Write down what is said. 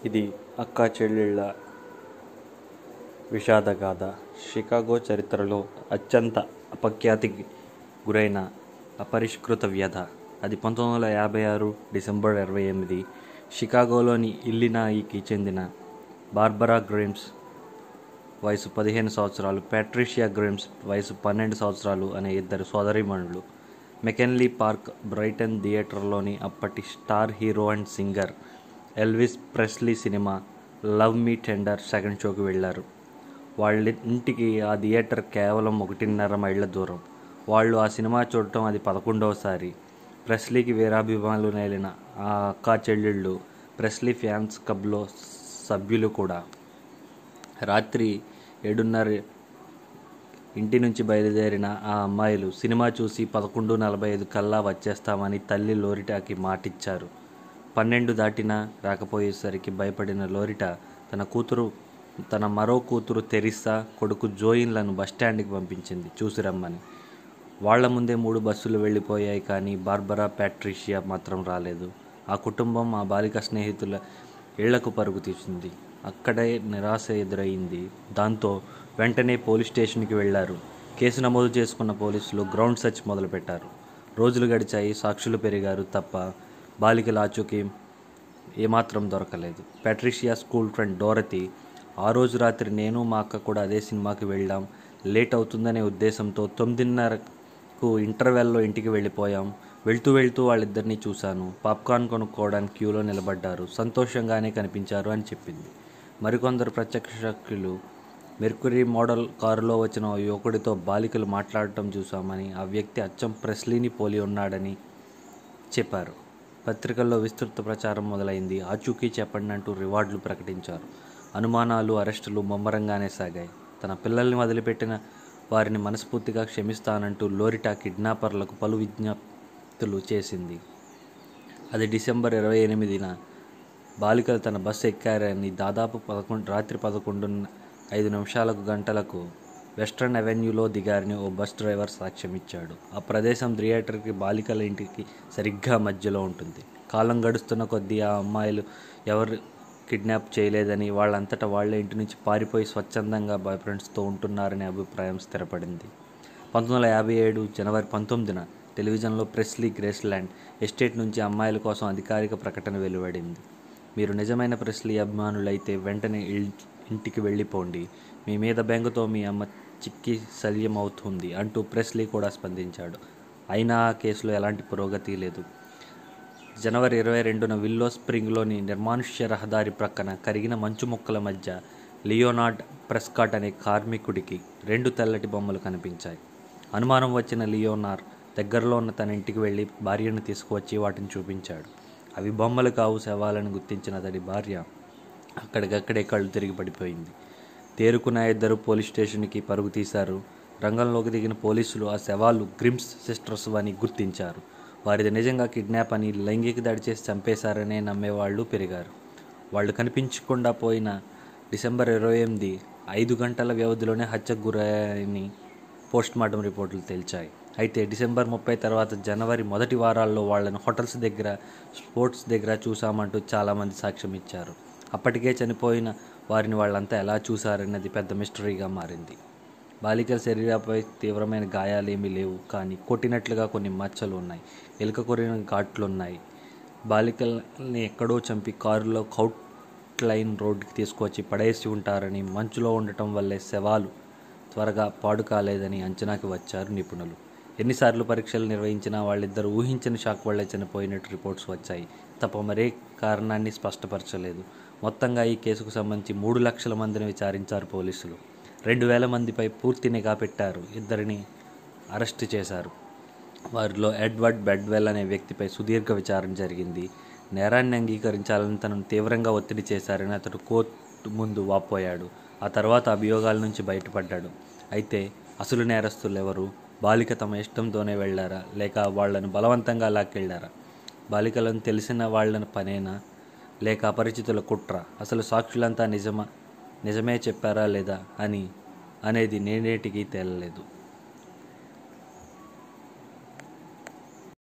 ఇది అక్కా చెల్లెళ్ళ విషాదగాథ షికాగో చరిత్రలో అత్యంత అపఖ్యాతికి గురైన అపరిష్కృత వ్యధ అది పంతొమ్మిది వందల యాభై ఆరు డిసెంబర్ ఇరవై ఎనిమిది షికాగోలోని ఇల్లినాయికి చెందిన బార్బరా గ్రేమ్స్ వయసు పదిహేను సంవత్సరాలు ప్యాట్రిషియా గ్రేమ్స్ వయసు పన్నెండు సంవత్సరాలు అనే ఇద్దరు సోదరీమణులు మెకెన్లీ పార్క్ బ్రైటన్ థియేటర్లోని అప్పటి star hero and singer Elvis Presley cinema love me tender second షోకి వెళ్ళారు వాళ్ళ ఇంటికి ఆ థియేటర్ కేవలం ఒకటిన్నర మైళ్ళ దూరం వాళ్ళు ఆ సినిమా చూడటం అది పదకొండవసారి ప్రెస్లీకి వీరాభిమానులు నేలిన ఆ అక్కా చెల్లెళ్ళు ప్రెస్లీ ఫ్యాన్స్ క్లబ్లో సభ్యులు కూడా రాత్రి ఏడున్నర ఇంటి నుంచి బయలుదేరిన ఆ అమ్మాయిలు సినిమా చూసి పదకొండు నలభై ఐదు కల్లా వచ్చేస్తామని తల్లి లోరిటాకి మాటిచ్చారు పన్నెండు దాటినా రాకపోయేసరికి భయపడిన లోరిట తన కూతురు తన మరో కూతురు తెరిస్సా కొడుకు జోయిన్లను బస్టాండ్కి పంపించింది చూసి రమ్మని వాళ్ల ముందే మూడు బస్సులు వెళ్ళిపోయాయి కానీ బార్బరా ప్యాట్రిషియా మాత్రం రాలేదు ఆ కుటుంబం ఆ బాలిక స్నేహితుల ఇళ్లకు పరుగు తీసింది అక్కడే నిరాశ ఎదురయింది దాంతో వెంటనే పోలీస్ స్టేషన్కి వెళ్లారు కేసు నమోదు చేసుకున్న పోలీసులు గ్రౌండ్ సెర్చ్ మొదలుపెట్టారు రోజులు గడిచాయి సాక్షులు పెరిగారు తప్ప బాలికల ఆచూకీ ఏమాత్రం దొరకలేదు ప్యాట్రిషియా స్కూల్ ఫ్రెండ్ డోరతి ఆ రోజు రాత్రి నేను మా అక్క కూడా అదే సినిమాకి వెళ్ళాం లేట్ అవుతుందనే ఉద్దేశంతో తొమ్మిదిన్నరకు ఇంటర్వెల్లో ఇంటికి వెళ్ళిపోయాం వెళ్తూ వెళ్తూ వాళ్ళిద్దరినీ చూశాను పాప్కార్న్ కొనుక్కోవడానికి క్యూలో నిలబడ్డారు సంతోషంగానే కనిపించారు అని చెప్పింది మరికొందరు ప్రత్యక్ష సాక్షులు మెర్కురీ మోడల్ కారులో వచ్చిన ఓ యువకుడితో బాలికలు మాట్లాడటం చూశామని ఆ వ్యక్తి అచ్చం ప్రెస్లీని పోలి ఉన్నాడని చెప్పారు పత్రికల్లో విస్తృత ప్రచారం మొదలైంది ఆచూకీ చెప్పండి అంటూ రివార్డులు ప్రకటించారు అనుమానాలు అరెస్టులు ముమ్మరంగానే సాగాయి తన పిల్లల్ని వదిలిపెట్టిన వారిని మనస్ఫూర్తిగా క్షమిస్తానంటూ లోరిటా కిడ్నాపర్లకు పలు విజ్ఞప్తులు చేసింది అది డిసెంబర్ ఇరవై ఎనిమిదిన బాలికలు తన బస్సు ఎక్కారని దాదాపు పదకొండు రాత్రి పదకొండు ఐదు నిమిషాలకు గంటలకు వెస్ట్రన్ అవెన్యూలో దిగారని ఓ బస్ డ్రైవర్ సాక్ష్యం ఇచ్చాడు ఆ ప్రదేశం థియేటర్కి బాలికల ఇంటికి సరిగ్గా మధ్యలో ఉంటుంది కాలం గడుస్తున్న కొద్దీ ఆ అమ్మాయిలు ఎవరు కిడ్నాప్ చేయలేదని వాళ్ళంతటా వాళ్ళే ఇంటి నుంచి పారిపోయి స్వచ్ఛందంగా బాయ్ ఫ్రెండ్స్తో ఉంటున్నారనే అభిప్రాయం స్థిరపడింది పంతొమ్మిది వందల యాభై ఏడు జనవరి పంతొమ్మిదిన టెలివిజన్లో ప్రెస్లీ గ్రేస్ల్యాండ్ ఎస్టేట్ నుంచి అమ్మాయిల కోసం అధికారిక ప్రకటన వెలువడింది మీరు నిజమైన ప్రెస్లీ అభిమానులైతే వెంటనే ఇల్- ఇంటికి వెళ్ళిపోండి మీ మీద బెంగతో మీ అమ్మ చిక్కి శల్యం అవుతుంది అంటూ ప్రెస్లీ కూడా స్పందించాడు అయినా ఆ కేసులో ఎలాంటి పురోగతి లేదు జనవరి ఇరవై రెండున విల్లో స్ప్రింగ్లోని నిర్మానుష్య రహదారి ప్రక్కన కరిగిన మంచు ముక్కల మధ్య లియోనార్డ్ ప్రెస్కాట్ అనే కార్మికుడికి రెండు తెల్లటి బొమ్మలు కనిపించాయి అనుమానం వచ్చిన లియోనార్ దగ్గరలో ఉన్న తన ఇంటికి వెళ్ళి భార్యను తీసుకువచ్చి వాటిని చూపించాడు అవి బొమ్మలు కావు శవాలను గుర్తించిన అతడి భార్య అక్కడికక్కడే కళ్ళు తిరిగి పడిపోయింది తేరుకున్న ఇద్దరు పోలీస్ స్టేషన్కి పరుగు తీశారు రంగంలోకి దిగిన పోలీసులు ఆ శవాలు గ్రిమ్స్ సిస్టర్స్ అని గుర్తించారు వారిది నిజంగా కిడ్నాప్ అని లైంగిక దాడి చేసి చంపేశారనే నమ్మేవాళ్ళు పెరిగారు వాళ్ళు కనిపించకుండా పోయిన డిసెంబర్ ఇరవై ఎనిమిది ఐదు గంటల వ్యవధిలోనే హత్యకు గురని పోస్ట్మార్టం రిపోర్టులు తేల్చాయి అయితే డిసెంబర్ ముప్పై తర్వాత జనవరి మొదటి వారాల్లో వాళ్ళను హోటల్స్ దగ్గర స్పోర్ట్స్ దగ్గర చూసామంటూ చాలామంది సాక్ష్యం ఇచ్చారు అప్పటికే చనిపోయిన వారిని వాళ్ళంతా ఎలా చూశారన్నది పెద్ద మిస్టరీగా మారింది బాలికల శరీరాపై తీవ్రమైన గాయాలేమీ లేవు కానీ కొట్టినట్లుగా కొన్ని మచ్చలు ఉన్నాయి ఎలుక కొరిన ఘాట్లు ఉన్నాయి బాలికల్ని ఎక్కడో చంపి కారులో కౌట్ లైన్ రోడ్డుకి తీసుకువచ్చి పడేసి ఉంటారని మంచులో ఉండటం వల్లే శవాలు త్వరగా పాడు కాలేదని అంచనాకి వచ్చారు నిపుణులు ఎన్నిసార్లు పరీక్షలు నిర్వహించినా వాళ్ళిద్దరూ ఊహించిన షాక్ వల్లే చనిపోయినట్టు రిపోర్ట్స్ వచ్చాయి తప్ప మరే కారణాన్ని స్పష్టపరచలేదు మొత్తంగా ఈ కేసుకు సంబంధించి మూడు లక్షల మందిని విచారించారు పోలీసులు రెండు వేల మందిపై పూర్తి నిఘా పెట్టారు ఇద్దరిని అరెస్టు చేశారు వారిలో ఎడ్వర్డ్ బెడ్వెల్ అనే వ్యక్తిపై సుదీర్ఘ విచారణ జరిగింది నేరాన్ని అంగీకరించాలని తనను తీవ్రంగా ఒత్తిడి చేశారని అతడు కోర్టు ముందు వాపోయాడు ఆ తర్వాత అభియోగాల నుంచి బయటపడ్డాడు అయితే అసలు నేరస్తులు ఎవరు బాలిక తమ ఇష్టంతోనే వెళ్ళారా లేక వాళ్లను బలవంతంగా లాక్కెళ్ళారా బాలికలను తెలిసిన వాళ్ళని పనేనా లేక అపరిచితుల కుట్ర అసలు సాక్షులంతా నిజమా నిజమే చెప్పారా లేదా అని అనేది నేనేటికి తేలలేదు